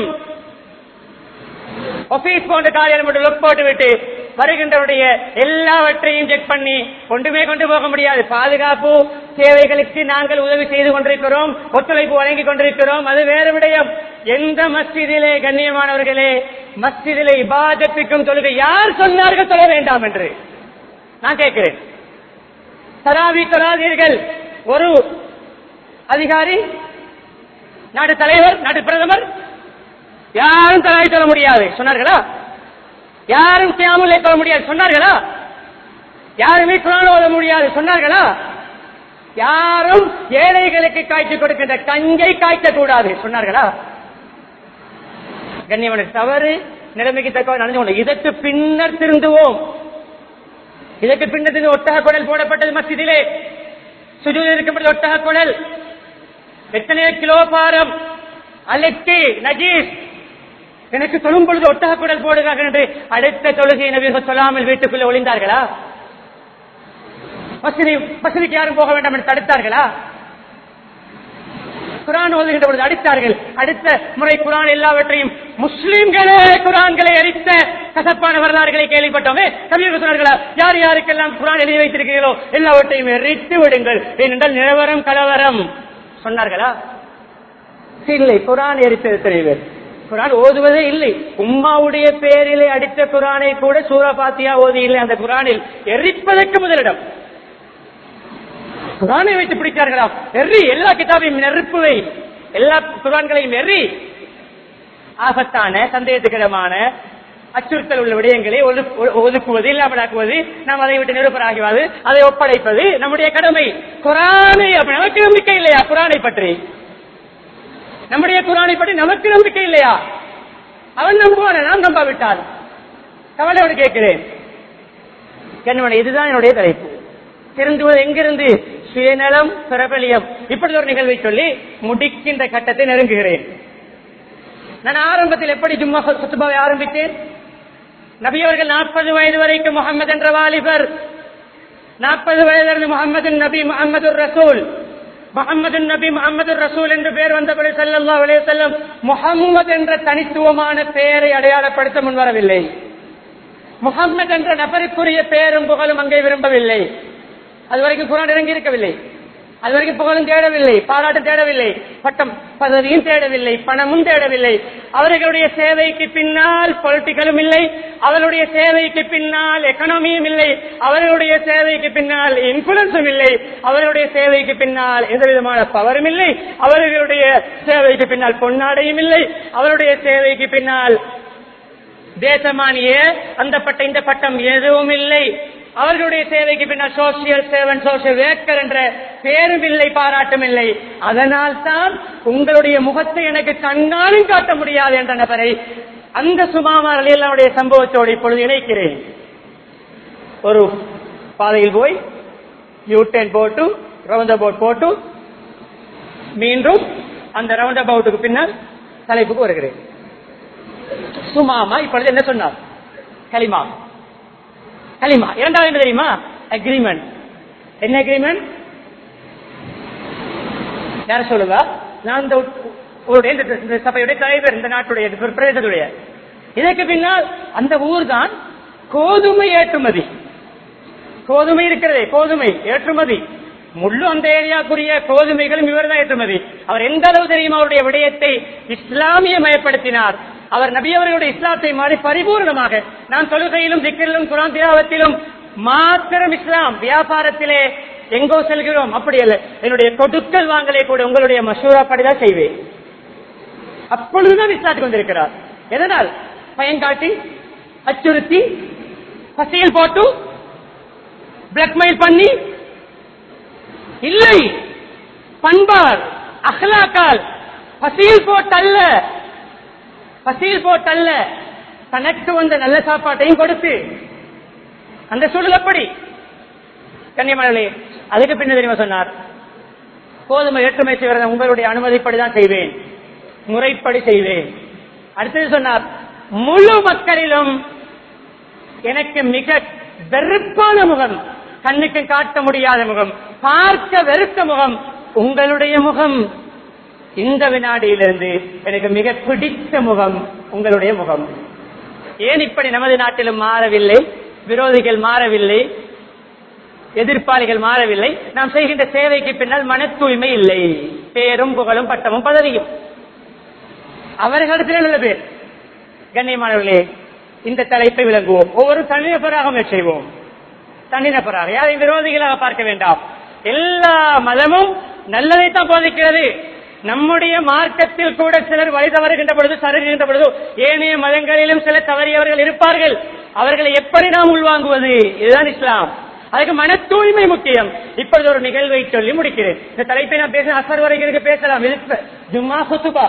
ஆபீஸ் போன்ற காரியம் மட்டும் லுக் போட்டு விட்டு வருகின்றவருடைய எல்லாவற்றையும் செக் பண்ணி கொண்டுமே கொண்டு போக முடியாது பாதுகாப்பு சேவைகளுக்கு நாங்கள் உதவி செய்து கொண்டிருக்கிறோம் ஒத்துழைப்பு வழங்கி கொண்டிருக்கிறோம் அது வேறு விடயம் எந்த மஸ்ஜிதிலே கண்ணியமானவர்களே மஸ்ஜிதிலே இபாதத்துக்கும் தொழுகை யார் சொன்னார்கள் தொழ வேண்டாம் என்று நான் கேட்கிறேன் தராவி தொழாதீர்கள் ஒரு அதிகாரி நாடு தலைவர் நாட்டு பிரதமர் யாரும் தராவி சொல்ல முடியாது சொன்னார்களா யாரும் கியாமுல்லை சொல்ல முடியாது சொன்னார்களா யாருமே குரான் ஓத முடியாது சொன்னார்களா யாரும் ஏழைகளுக்கு காய்ச்சி கொடுக்கின்ற கஞ்சை காய்ச்ச கூடாது சொன்னார்களா கண்ணியவன தவறு நிலைமைக்கு தக்க நடந்து கொண்டு இதற்கு பின்னர் திருந்துவோம் இதற்கு பின்னர் திருந்து ஒட்டக குடல் போடப்பட்டது மசிதிலே சுஜூதில் இருக்கப்பட்ட ஒட்டக குடல் எத்தனை கிலோ பாரம் அலெக்டி நஜீஸ் எனக்கு சொல்லும் பொழுது ஒட்டக குடல் போடுகிறார்கள் என்று அடுத்த தொழுகை நபிகள் சொல்லாமல் வீட்டுக்குள்ளே ஒளிந்தார்களா மசூதி மசூதிக்கு யாரும் போக வேண்டாம் என்று தடுத்தார்களா குரான் ஓதுகின்ற பொழுது அடித்தார்கள் அடுத்த முறை குரான் எல்லாவற்றையும் முஸ்லிம்களே குரான்களை எரித்த கசப்பான வரலாறுகளை கேள்விப்பட்டோமே தமிழக சொன்னார்களா யார் யாருக்கெல்லாம் குரான் எழுதி வைத்திருக்கிறீர்களோ எல்லாவற்றையும் எரித்து விடுங்கள் ஏனென்றால் நிலவரம் கலவரம் சொன்னார்களா இல்லை குரான் எரித்தது தெரியுது குரான் ஓதுவதே இல்லை உம்மாவுடைய பேரிலே அடித்த குரானை கூட சூரா பாத்தியா ஓதி இல்லை அந்த குரானில் எரிப்பதற்கு முதலிடம் குரானை வைத்து பிடித்தார்களாம் எரி எல்லா கிதாபையும் நெருப்புவை எல்லா குரான்களையும் எரி ஆபத்தான சந்தேகத்துக்கிடமான அச்சுறுத்தல் உள்ள விடயங்களை ஒது- ஒ- ஒதுக்குவது இல்லாமலாக்குவது நாம் அதை விட்டு நிருபராகுவது அதை ஒப்படைப்பது நம்முடைய கடமை குரானை அப்ப நமக்கு நம்பிக்கை இல்லையா குரானை பற்றி நம்முடைய குரானை பற்றி நமக்கு நம்பிக்கை இல்லையா அவன் நம்புவான நாம் நம்பாவிட்டால் கவலையோடு கேட்கிறேன் கண்மணி இதுதான் என்னுடைய தலைப்பு திருந்துவது எங்கிருந்து சுயநலம் பிரபலியம் இப்படி ஒரு நிகழ்வை சொல்லி முடிக்கின்ற கட்டத்தை நெருங்குகிறேன் நான் ஆரம்பத்தில் எப்படி ஜும்மா சுத்துபாவை ஆரம்பித்தேன் நபியவர்கள் நாற்பது வயது வரைக்கும் முகமது என்ற வாலிபர் நாற்பது வயதிலிருந்து முகமது நபி முகமது ரசூல் முகமது நபி முகமது ரசூல் என்று பெயர் வந்தபடி சல்லல்லா அலைஹி வஸல்லம் முகம்மது என்ற தனித்துவமான பெயரை அடையாளப்படுத்த முன்வரவில்லை முகம்மது என்ற நபருக்குரிய பெயரும் புகழும் அங்கே விரும்பவில்லை அது வரைக்கும் குரான் இறங்கி இருக்கவில்லை அது வரைக்கும் புகழும் தேடவில்லை பாராட்டு தேடவில்லை பட்டம் பதவியும் தேடவில்லை பணமும் தேடவில்லை அவர்களுடைய சேவைக்கு பின்னால் பொலிட்டிக்கலும் இல்லை அவர்களுடைய சேவைக்கு பின்னால் எக்கனாமியும் இல்லை அவர்களுடைய சேவைக்கு பின்னால் இன்ஃபுளுன்ஸும் இல்லை அவர்களுடைய சேவைக்கு பின்னால் எந்த விதமான பவரும் இல்லை அவர்களுடைய சேவைக்கு பின்னால் பொன்னாடையும் இல்லை அவருடைய சேவைக்கு பின்னால் தேசமானிய அந்த பட்ட இந்த பட்டம் எதுவும் இல்லை அவர்களுடைய சேவைக்கு பின்னால் சோசியல் சேவன் சோசியல் வேக்கர் என்ற பேரும் இல்லை பாராட்டும் இல்லை அதனால் தான் உங்களுடைய முகத்தை எனக்கு கண்ணாலும் காட்ட முடியாது என்ற நபரை அந்த சுமாமாரில் என்னுடைய சம்பவத்தோடு இப்பொழுது இணைக்கிறேன் ஒரு பாதையில் போய் யூட்டேன் போட்டு ரவுண்ட் அபவுட் போட்டு மீண்டும் அந்த ரவுண்ட் அபவுட்டுக்கு பின்னால் தலைப்புக்கு வருகிறேன் சுமாமா இப்பொழுது என்ன சொன்னார் கலிமா கலிமா இரண்டாவது என்ன தெரியுமா அக்ரிமெண்ட் என்ன அக்ரிமெண்ட் யார சொல்லுவா நான் இந்த ஊருடைய இந்த- இந்த சபையுடைய தலைவர் இந்த நாட்டுடைய இந்த பிரதேசத்துடைய இதற்கு பின்னால் அந்த ஊர் தான் கோதுமை ஏற்றுமதி கோதுமை இருக்கிறதே கோதுமை ஏற்றுமதி முள்ளு அந்த ஏரியாக்குரிய கோதுமைகளும் இவர் தான் ஏற்றுமதி அவர் எந்த அளவு தெரியுமா அவருடைய விடயத்தை இஸ்லாமிய மயப்படுத்தினார் அவர் நபி அவர்களுடைய இஸ்லாத்தை மாறி பரிபூர்ணமாக நாம் தொழுகையிலும் திக்கிலும் குரான் தியாவத்திலும் மாத்திரம் இஸ்லாம் வியாபாரத்திலே எங்கோ செல்கிறோம் அப்படி அல்ல என்னுடைய கொடுக்கல் வாங்கலை கூட உங்களுடைய மசூரா படிதான் செய்வேன் அப்பொழுதுதான் இஸ்லாத்துக்கு வந்திருக்கிறார் எதனால் பயன்காட்டி அச்சுறுத்தி பசியில் போட்டு பிளாக்மெயில் பண்ணி இல்லை பண்பால் அஹ்லாக்கால் பசியில் போட்டல்ல பசியில் போட்டல்ல தனக்கு வந்த நல்ல சாப்பாட்டையும் கொடுத்து அந்த சூழல் எப்படி கன்னியமலை அதுக்கு பின்ன தெரியுமா சொன்னார் கோதுமை ஏற்றுமை செய்வதை உங்களுடைய அனுமதிப்படிதான் செய்வேன் முறைப்படி செய்வேன் அடுத்தது சொன்னார் முழு மக்களிலும் எனக்கு மிக வெறுப்பான முகம் கண்ணுக்கு காட்ட முடியாத முகம் பார்க்க வெறுத்த முகம் உங்களுடைய முகம் இந்த வினாடியிலிருந்து எனக்கு மிக பிடித்த முகம் உங்களுடைய முகம் ஏன் இப்படி நமது நாட்டிலும் மாறவில்லை விரோதிகள் மாறவில்லை எதிர்ப்பாளிகள் மாறவில்லை நாம் செய்கின்ற சேவைக்கு பின்னால் மன தூய்மை இல்லை பேரும் புகழும் பட்டமும் பதவியும் அவர்களிடத்தில் நல்ல பேர் கண்ணியமானவர்களே இந்த தலைப்பை விளங்குவோம் ஒவ்வொரு தனிநபராக முயற்சி செய்வோம் தனிநபராக யாரையும் விரோதிகளாக பார்க்க வேண்டாம் எல்லா மதமும் நல்லதைத்தான் போதிக்கிறது நம்முடைய மார்க்கத்தில் கூட சிலர் வழி தவறுகின்ற பொழுது சருகின்ற பொழுது ஏனைய மதங்களிலும் சில தவறியவர்கள் இருப்பார்கள் அவர்களை எப்படி நாம் உள்வாங்குவது இதுதான் இஸ்லாம் அதுக்கு மன தூய்மை முக்கியம் இப்பொழுது ஒரு நிகழ்வை சொல்லி முடிக்கிறேன் இந்த தலைப்பை நான் பேச அசர் வரைக்கும் பேசலாம் இது ஜும்மா சுத்துபா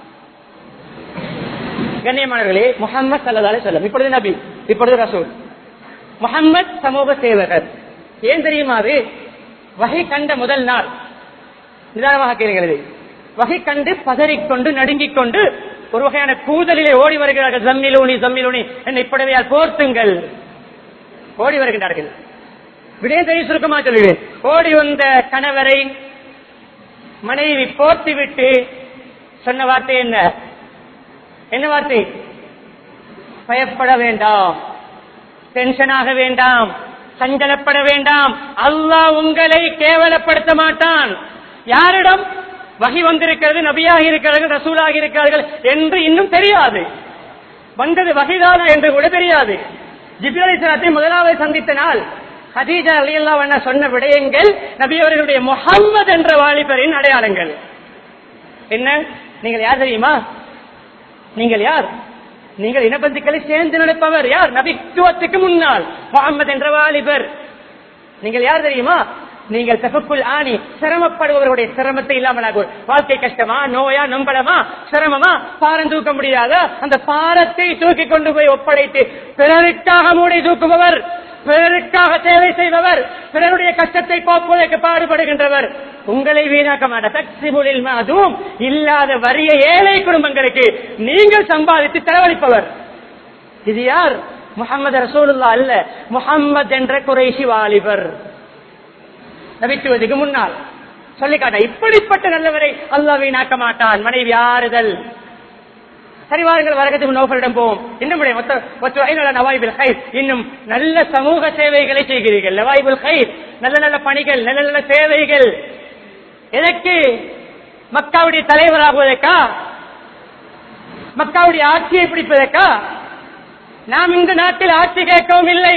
கண்ணியமானவர்களே முகமது சல்லதாலே சொல்லம் இப்பொழுது நபி இப்பொழுது ரசூல் முகம்மது சமூக சேவகர் ஏன் தெரியுமா அது வகை கண்ட முதல் நாள் நிதானமாக கேளுகிறது வகை கண்டு பதறிக்கொண்டு நடுங்கிக் கொண்டு ஒரு வகையான கூதலிலே ஓடி வருகிறார்கள் ஜம்மிலூனி ஜம்மிலூனி என்னை புடவையால் போர்த்துங்கள் ஓடி வருகின்றார்கள் விடயம் தெரிய சுருக்கமாக சொல்லுவேன் ஓடி வந்த கணவரை மனைவி போர்த்தி விட்டு சொன்ன வார்த்தை என்ன என்ன வார்த்தை பயப்பட வேண்டாம் டென்ஷன் ஆக வேண்டாம் சஞ்சலப்பட வேண்டாம் அல்லாஹ் உங்களை கேவலப்படுத்த மாட்டான் யாரிடம் வகி வந்திருக்கிறது நபியாக இருக்கிறார்கள் ரசூலாக இருக்கிறார்கள் என்று இன்னும் தெரியாது வந்தது வகைதானா என்று கூட தெரியாது ஜிப்ரலிசனத்தை முதலாவது சந்தித்த நாள் ஹதீஜா அலியல்லா சொன்ன விடயங்கள் நபி அவர்களுடைய முகம்மது என்ற வாலிபரின் அடையாளங்கள் என்ன நீங்கள் யார் தெரியுமா நீங்கள் யார் நீங்கள் இனபந்துக்களை சேர்ந்து நடப்பவர் யார் நபித்துவத்துக்கு முன்னால் முகமது என்ற வாலிபர் நீங்கள் யார் தெரியுமா நீங்கள் தப்புக்குள் ஆணி சிரமப்படுபவருடைய சிரமத்தை இல்லாமல் ஆகும் வாழ்க்கை கஷ்டமா நோயா நம்பளமா சிரமமா பாரம் தூக்க முடியாத அந்த பாரத்தை தூக்கி கொண்டு போய் ஒப்படைத்து பிறருக்காக மூடை தூக்குபவர் பிறருக்காக சேவை செய்பவர் பிறருடைய கஷ்டத்தை போக்குவதற்கு பாடுபடுகின்றவர் உங்களை வீணாக்க மாட்டார் அதுவும் இல்லாத வறிய ஏழை குடும்பங்களுக்கு நீங்கள் சம்பாதித்து செலவழிப்பவர் இது யார் முகமது ரசூலுல்லா அல்ல முகம்மது என்ற குறைசி வாலிபர் நபித்துவதுக்கு முன்னால் சொல்லிக்காட்ட இப்படிப்பட்ட நல்லவரை அல்லா வீணாக்க மாட்டான் மனைவி ஆறுதல் சரி வாருங்கள் வரகத்துக்கு நோக்கலிடம் போவோம் இன்னும் நவாய்பில் ஹைர் இன்னும் நல்ல சமூக சேவைகளை செய்கிறீர்கள் நவாய்பில் ஹைர் நல்ல நல்ல பணிகள் நல்ல நல்ல சேவைகள் எதற்கு மக்காவுடைய தலைவராகுவதற்கா மக்காவுடைய ஆட்சியை பிடிப்பதற்கா நாம் இந்த நாட்டில் ஆட்சி கேட்கவும் இல்லை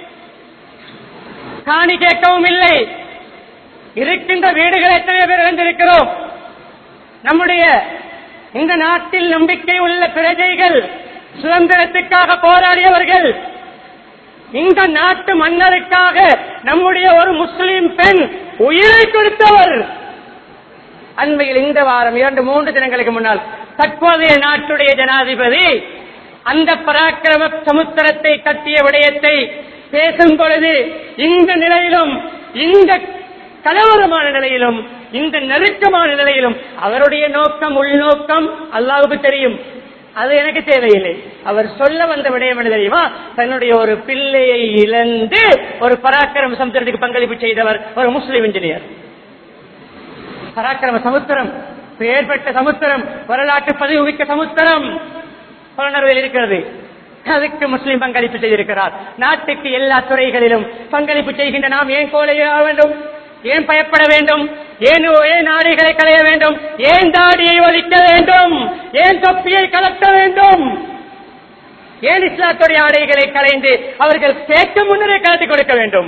காணி கேட்கவும் இல்லை இருக்கின்ற வீடுகள் எத்தனை பேர் இழந்திருக்கிறோம் நம்முடைய இந்த நாட்டில் நம்பிக்கை உள்ள பிரஜைகள் சுதந்திரத்துக்காக போராடியவர்கள் இந்த நாட்டு மன்னருக்காக நம்முடைய ஒரு முஸ்லிம் பெண் உயிரை கொடுத்தவர் அண்மையில் இந்த வாரம் இரண்டு மூன்று தினங்களுக்கு முன்னால் தற்போதைய நாட்டுடைய ஜனாதிபதி அந்த பராக்கிரம சமுத்திரத்தை கட்டிய விடயத்தை பேசும் பொழுது இந்த நிலையிலும் இந்த கலவரமான நிலையிலும் இந்த நெருக்கமான நிலையிலும் அவருடைய நோக்கம் உள்நோக்கம் அல்லாவுக்கு தெரியும் அது எனக்கு தேவையில்லை அவர் சொல்ல வந்த விடயம் என்ன தெரியுமா தன்னுடைய ஒரு பிள்ளையை இழந்து ஒரு பராக்கிரம சமுத்திரத்துக்கு பங்களிப்பு செய்தவர் ஒரு முஸ்லிம் இன்ஜினியர் பராக்கிரம சமுத்திரம் பெயர் பெற்ற சமுத்திரம் வரலாற்று பதிவு மிக்க சமுத்திரம் புலனர்வில் இருக்கிறது அதுக்கு முஸ்லிம் பங்களிப்பு செய்திருக்கிறார் நாட்டுக்கு எல்லா துறைகளிலும் பங்களிப்பு செய்கின்ற நாம் ஏன் கோலையாக வேண்டும் ஏன் பயப்பட வேண்டும் ஏன் ஏன் ஆடைகளை களைய வேண்டும் ஏன் தாடியை ஒழிக்க வேண்டும் ஏன் தொப்பியை கலக்க வேண்டும் ஏன் இஸ்லாத்துடைய ஆடைகளை களைந்து அவர்கள் கேட்க முன்னரே கலத்தி கொடுக்க வேண்டும்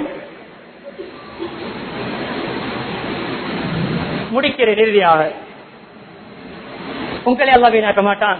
முடிக்கிறேன் இறுதியாக உங்களை அல்லா வீணாக்க மாட்டான்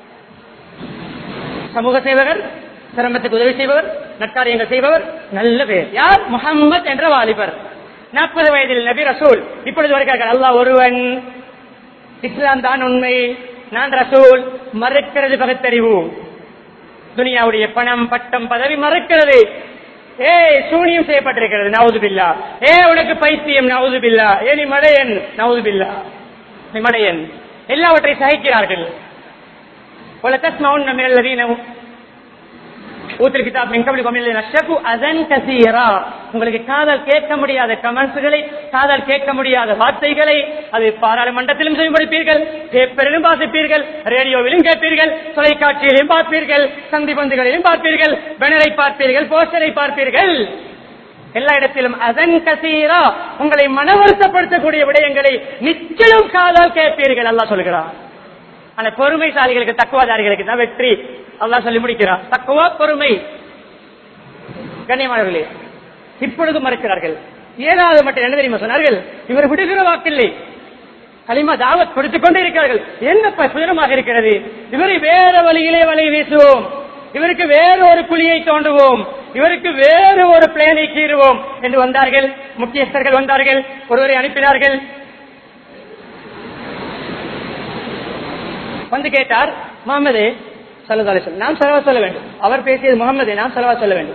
சமூக சேவகர் சிரமத்துக்கு உதவி செய்பவர் நற்காரியங்கள் செய்பவர் நல்ல பேர் யார் முகம்மது என்ற வாலிபர் நாற்பது வயதில் நபி ரசூல் இப்பொழுது வருகிறார்கள் அல்லாஹ் ஒருவன் இஸ்லாம் தான் உண்மை நான் ரசூல் மறுக்கிறது பகுத்தறிவு துனியாவுடைய பணம் பட்டம் பதவி மறுக்கிறது ஏ சூனியம் செய்யப்பட்டிருக்கிறது நவுது பில்லா ஏ உனக்கு பைத்தியம் நவுது பில்லா ஏ நீ மடையன் நவுது பில்லா நீ மடையன் எல்லாவற்றை சகிக்கிறார்கள் ولا تسمعن من الذين ஊத்தல் கிதாப் மின்கபடி கொமில்லை நஷ்டப்பு அதன் கசீரா உங்களுக்கு காதல் கேட்க முடியாத கமெண்ட்ஸ்களை காதல் கேட்க முடியாத வார்த்தைகளை அது பாராளுமன்றத்திலும் செவிப்படுப்பீர்கள் பேப்பரிலும் வாசிப்பீர்கள் ரேடியோவிலும் கேட்பீர்கள் தொலைக்காட்சியிலும் பார்ப்பீர்கள் சந்தி பந்துகளிலும் பார்ப்பீர்கள் பேனரை பார்ப்பீர்கள் போஸ்டரை பார்ப்பீர்கள் எல்லா இடத்திலும் அதன் கசீரா உங்களை மனவருத்தப்படுத்தக்கூடிய விடயங்களை நிச்சயம் காதல் கேட்பீர்கள் அல்லா சொல்கிறார் ஆனா பொறுமைசாலிகளுக்கு தக்குவாதாரிகளுக்கு தான் வெற்றி அல்லா சொல்லி முடிக்கிறார் தக்குவா பொறுமை கண்ணியமானவர்களே இப்பொழுது மறுக்கிறார்கள் ஏதாவது மட்டும் என்ன தெரியுமா சொன்னார்கள் இவர் விடுகிற வாக்கில்லை களிமா தாவத் கொடுத்துக் கொண்டே இருக்கிறார்கள் என்ன சுயமாக இருக்கிறது இவரை வேற வழியிலே வலை வீசுவோம் இவருக்கு வேறு ஒரு குழியை தோண்டுவோம் இவருக்கு வேறு ஒரு பிளேனை கீறுவோம் என்று வந்தார்கள் முக்கியஸ்தர்கள் வந்தார்கள் ஒருவரை அனுப்பினார்கள் வந்து கேட்டார் முகமது சல்லா நாம் செலவா சொல்ல வேண்டும் அவர் பேசியது முகமது நாம் செலவா சொல்ல வேண்டும்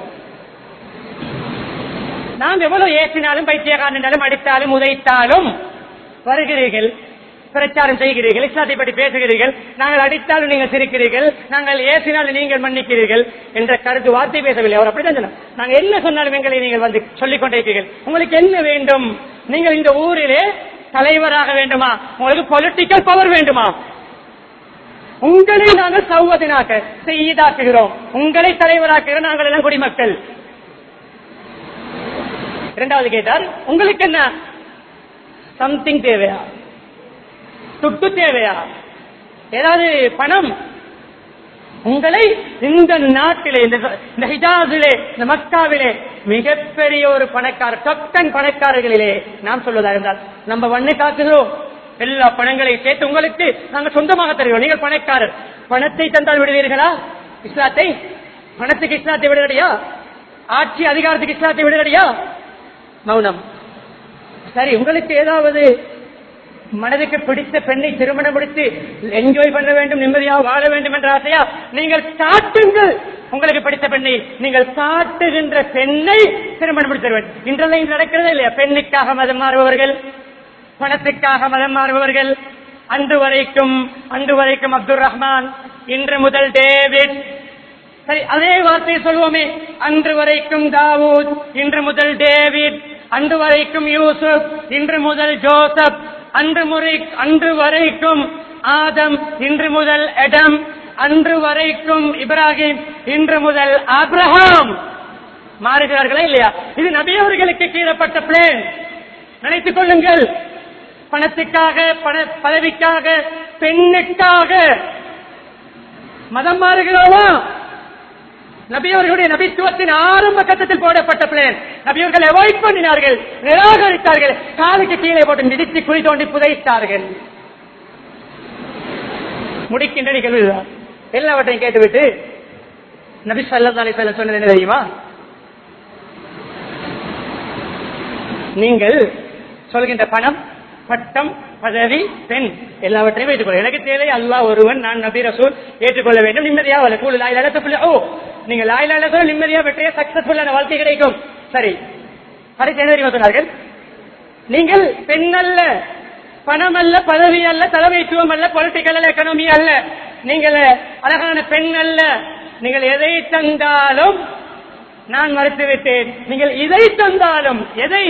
நாம் எவ்வளவு ஏற்றினாலும் பைத்தியக்காரன் என்றாலும் அடித்தாலும் உதைத்தாலும் வருகிறீர்கள் பிரச்சாரம் செய்கிறீர்கள் இஸ்லாத்தை பற்றி பேசுகிறீர்கள் நாங்கள் அடித்தாலும் நீங்கள் சிரிக்கிறீர்கள் நாங்கள் ஏசினாலும் நீங்கள் மன்னிக்கிறீர்கள் என்ற கருத்து வார்த்தை பேசவில்லை அவர் அப்படிதான் சொன்னார் நாங்கள் என்ன சொன்னாலும் எங்களை நீங்கள் வந்து சொல்லிக் கொண்டிருக்கிறீர்கள் உங்களுக்கு என்ன வேண்டும் நீங்கள் இந்த ஊரிலே தலைவராக வேண்டுமா உங்களுக்கு பொலிட்டிக்கல் பவர் வேண்டுமா உங்களை நாங்கள் சௌவதினாக்க செய்யதாக்குகிறோம் உங்களை தலைவராக்குகிறோம் நாங்கள் எல்லாம் குடிமக்கள் இரண்டாவது கேட்டார் உங்களுக்கு என்ன சம்திங் தேவையா துட்டு தேவையா ஏதாவது பணம் உங்களை இந்த நாட்டிலே இந்த இந்த ஹிஜாஸிலே இந்த மக்காவிலே மிகப்பெரிய ஒரு பணக்காரர் டொக்கன் பணக்காரர்களிலே நாம் சொல்வதா இருந்தால் நம்ம வண்ணை காக்குகிறோம் எல்லா பணங்களையும் சேர்த்து உங்களுக்கு நாங்கள் சொந்தமாக தருகிறோம் நீங்கள் பணக்காரர் பணத்தை தந்தால் விடுவீர்களா இஸ்லாத்தை பணத்துக்கு இஸ்லாத்தை விடுதலையா ஆட்சி அதிகாரத்துக்கு இஸ்லாத்தை விடுதலையா மௌனம் சரி உங்களுக்கு ஏதாவது மனதுக்கு பிடித்த பெண்ணை திருமணம் முடித்து என்ஜாய் பண்ண வேண்டும் நிம்மதியாக வாழ வேண்டும் என்ற ஆசையா நீங்கள் காட்டுங்கள் உங்களுக்கு பிடித்த பெண்ணை நீங்கள் காட்டுகின்ற பெண்ணை திருமணம் முடித்து தருவேன் இன்றெல்லாம் இது நடக்கிறதே இல்லையா பெண்ணுக்காக மதம் மாறுபவர்கள் பணத்துக்காக மதம் மாறுபவர்கள் அன்று வரைக்கும் அன்று வரைக்கும் அப்துல் ரஹ்மான் இன்று முதல் டேவிட் சரி அதே வார்த்தையை சொல்வோமே அன்று வரைக்கும் தாவூத் இன்று முதல் டேவிட் அன்று வரைக்கும் யூசுப் இன்று முதல் ஜோசப் அன்று முறை அன்று வரைக்கும் ஆதம் இன்று முதல் எடம் அன்று வரைக்கும் இப்ராஹிம் இன்று முதல் ஆப்ரஹாம் மாறுகிறார்களா இல்லையா இது நபியவர்களுக்கு கீழப்பட்ட பிளேன் நினைத்துக் கொள்ளுங்கள் பணத்துக்காக பண பதவிக்காக பெண்ணுக்காக மதம் மாறுகிறோமா நபியவர்களுடைய நபித்துவத்தின் ஆரம்ப கட்டத்தில் போடப்பட்ட பிளேன் நபியவர்கள் அவாய்ட் பண்ணினார்கள் நிராகரித்தார்கள் காலுக்கு கீழே போட்டு மிதித்து குழி தோண்டி புதைத்தார்கள் முடிக்கின்ற நிகழ்வுதான் எல்லாவற்றையும் கேட்டுவிட்டு நபி சல்லா அலிசல்ல சொன்னது என்ன தெரியுமா நீங்கள் சொல்கின்ற பணம் பட்டம் பதவி பெண் எல்லாவற்றையும் ஏற்றுக்கொள்ள எனக்கு தேவை அல்லாஹ் ஒருவன் நான் நபி ரசூல் ஏற்றுக்கொள்ள வேண்டும் நிம்மதியா வரல கூழ் லாயிலால தப்புல ஓ நீங்க லாயிலால சொல்ல நிம்மதியா வெற்றியா சக்சஸ்ஃபுல்லான வாழ்க்கை கிடைக்கும் சரி அதுக்கு என்ன தெரியுமா சொன்னார்கள் நீங்கள் பெண் அல்ல பணம் அல்ல பதவி அல்ல தலைமைத்துவம் அல்ல பொலிட்டிக்கல் அல்ல எக்கனாமி அல்ல நீங்கள் அழகான பெண் அல்ல நீங்கள் எதை தந்தாலும் நான் மறுத்துவிட்டேன் நீங்கள் இதை தந்தாலும் எதை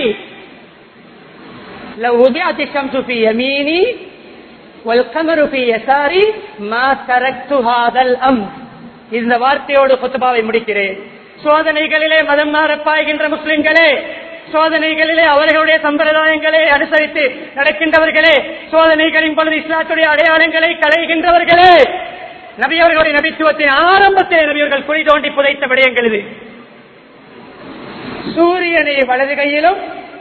لو وضعت الشمس في يميني والقمر في يساري ما تركت هذا الامر இந்த வார்த்தையோடு குத்துபாவை முடிக்கிறேன் சோதனைகளிலே மதம் மாற பாய்கின்ற முஸ்லிம்களே சோதனைகளிலே அவர்களுடைய சம்பிரதாயங்களை அனுசரித்து நடக்கின்றவர்களே சோதனைகளின் பொழுது இஸ்லாத்துடைய அடையாளங்களை களைகின்றவர்களே நபியவர்களுடைய நபித்துவத்தின் ஆரம்பத்திலே நபியவர்கள் குழி தோண்டி புதைத்த விடயங்கள் இது சூரியனை வலது கையிலும்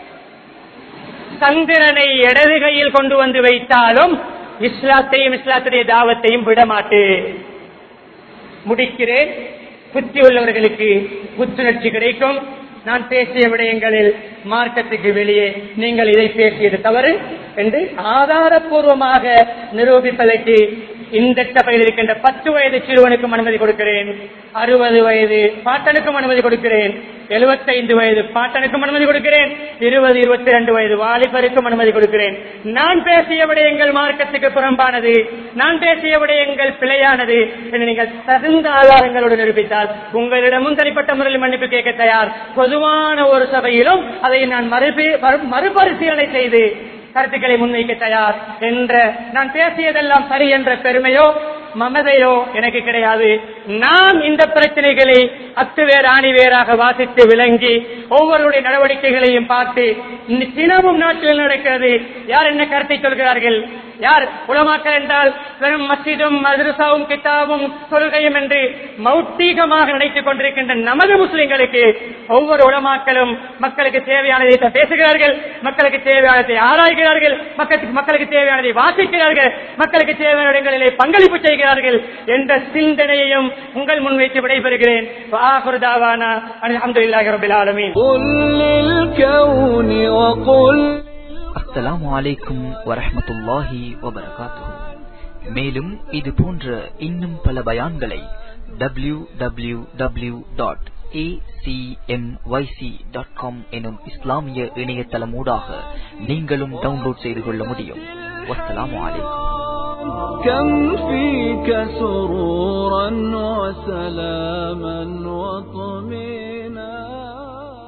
சந்திரனை இடது கையில் கொண்டு வந்து வைத்தாலும் இஸ்லாத்தையும் இஸ்லாத்துடைய தாவத்தையும் விடமாட்டேன் முடிக்கிறேன் புத்தி உள்ளவர்களுக்கு புத்துணர்ச்சி கிடைக்கும் நான் பேசிய விடயங்களில் மார்க்கத்துக்கு வெளியே நீங்கள் இதை பேசியது தவறு என்று ஆதாரபூர்வமாக நிரூபிப்பதற்கு இந்த சபையில் இருக்கின்ற பத்து வயது சிறுவனுக்கும் அனுமதி கொடுக்கிறேன் அறுபது வயது பாட்டனுக்கும் அனுமதி கொடுக்கிறேன் எழுபத்தைந்து வயது பாட்டனுக்கும் அனுமதி கொடுக்கிறேன் இருபது இருபத்தி ரெண்டு வயது வாலிபருக்கும் அனுமதி கொடுக்கிறேன் நான் பேசிய விடயங்கள் மார்க்கத்துக்கு புறம்பானது நான் பேசிய விடயங்கள் பிழையானது என்று நீங்கள் தகுந்த ஆதாரங்களோடு நிரூபித்தால் உங்களிடமும் தனிப்பட்ட முறையில் மன்னிப்பு கேட்க தயார் பொதுவான ஒரு சபையிலும் அதை நான் மறுபி- மறு- மறுபரிசீலனை செய்து கருத்துக்களை முன்வைக்க தயார் என்ற நான் பேசியதெல்லாம் சரி என்ற பெருமையோ மமதையோ எனக்கு கிடையாது நான் இந்த பிரச்சனைகளை அத்துவேர் ஆணிவேராக வாசித்து விளங்கி ஒவ்வொருடைய நடவடிக்கைகளையும் பார்த்து இந்த தினமும் நாட்டில் நடக்கிறது யார் என்ன கருத்தை சொல்கிறார்கள் யார் உலமாக்கள் என்றால் வெறும் மஸ்ஜிதும் மதுரசாவும் கிதாபும் தொழுகையும் என்று மௌத்தீகமாக நினைத்துக் கொண்டிருக்கின்ற நமது முஸ்லிம்களுக்கு ஒவ்வொரு உலமாக்களும் மக்களுக்கு தேவையானதை தான் பேசுகிறார்கள் மக்களுக்கு தேவையானதை ஆராய்கிறார்கள் மக்களுக்கு மக்களுக்கு தேவையானதை வாசிக்கிறார்கள் மக்களுக்கு தேவையான இடங்களிலே பங்களிப்பு செய்கிறார்கள் என்ற சிந்தனையையும் உங்கள் முன்வைத்து விடைபெறுகிறேன் வாகுரு தாவானா அல்ஹம்துலில்லாஹி ரப்பில் ஆலமீன் قل للكون وقل அஸ்ஸலாமு அலைக்கும் வரஹ்மத்துல்லாஹி வபரகாத்துஹு மேலும் இது போன்ற இன்னும் பல பயான்களை டபிள்யூ டபிள்யூ டபிள்யூ டாட் எனும் இஸ்லாமிய இணையதளமூடாக நீங்களும் டவுன்லோட் செய்து கொள்ள முடியும் வஸ்ஸலாமு அலைக்கும் كم فيك سرورا وسلاما وطمئنا